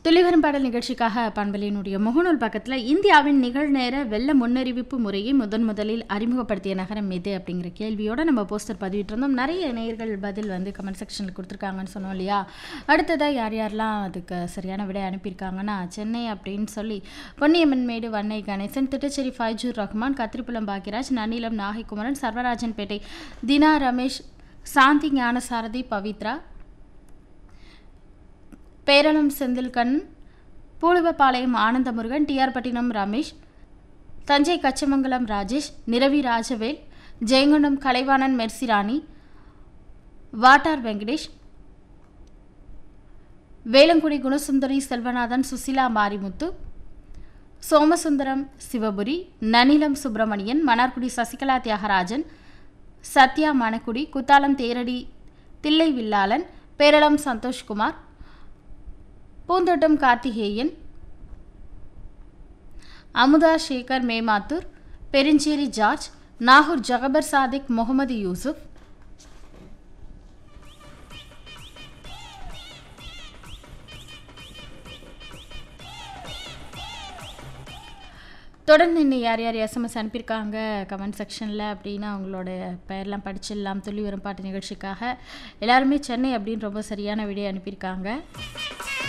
துளிவரும் பாடல் நிகழ்ச்சிக்காக பண்பலினுடைய முகநூல் பக்கத்தில் இந்தியாவின் நிகழ்நேர வெள்ள முன்னறிவிப்பு முறையை முதன் முதலில் அறிமுகப்படுத்திய நகரம் எது அப்படிங்கிற கேள்வியோட நம்ம போஸ்டர் பதிவிட்டிருந்தோம் நிறைய நேயர்கள் பதில் வந்து கமெண்ட் செக்ஷனில் கொடுத்துருக்காங்கன்னு சொன்னோம் இல்லையா அடுத்ததாக யார் யாரெல்லாம் அதுக்கு சரியான விடை அனுப்பியிருக்காங்கன்னா சென்னை அப்படின்னு சொல்லி பொன்னியம்மன் மேடு வன்னை கணேசன் திட்டச்சேரி ஃபைஜூர் ரஹ்மான் கத்திரிப்புலம் பாக்கியராஜ் நன்னிலம் நாகைக்குமரன் சர்வராஜன்பேட்டை தினா ரமேஷ் சாந்தி ஞானசாரதி பவித்ரா பேரளம் செந்தில்கண் பூலுவப்பாளையம் ஆனந்தமுருகன் டிஆர் பட்டினம் ரமேஷ் தஞ்சை கச்சமங்கலம் ராஜேஷ் நிரவி ராஜவேல் ஜெயங்கொண்டம் கலைவாணன் மெர்சிராணி வாட்டார் வெங்கடேஷ் வேலங்குடி குணசுந்தரி செல்வநாதன் சுசிலா மாரிமுத்து சோமசுந்தரம் சிவபுரி நனிலம் சுப்பிரமணியன் மணார்குடி சசிகலா தியாகராஜன் சத்யா மணக்குடி குத்தாலம் தேரடி தில்லை வில்லாளன் பேரளம் சந்தோஷ்குமார் பூந்தோட்டம் கார்த்திகேயன் அமுதா ஷேகர் மேமாத்தூர் பெருஞ்சேரி ஜார்ஜ் நாகூர் ஜகபர் சாதிக் முகமது யூசுப் தொடர்ந்து இன்னும் யார் யார் எஸ்எம்எஸ் அனுப்பியிருக்காங்க கமெண்ட் செக்ஷனில் அப்படின்னா அவங்களோட பெயர்லாம் படிச்சிடலாம் துள்ளி வரும் பாட்டு நிகழ்ச்சிக்காக எல்லாருமே சென்னை அப்படின்னு ரொம்ப சரியான விடை அனுப்பியிருக்காங்க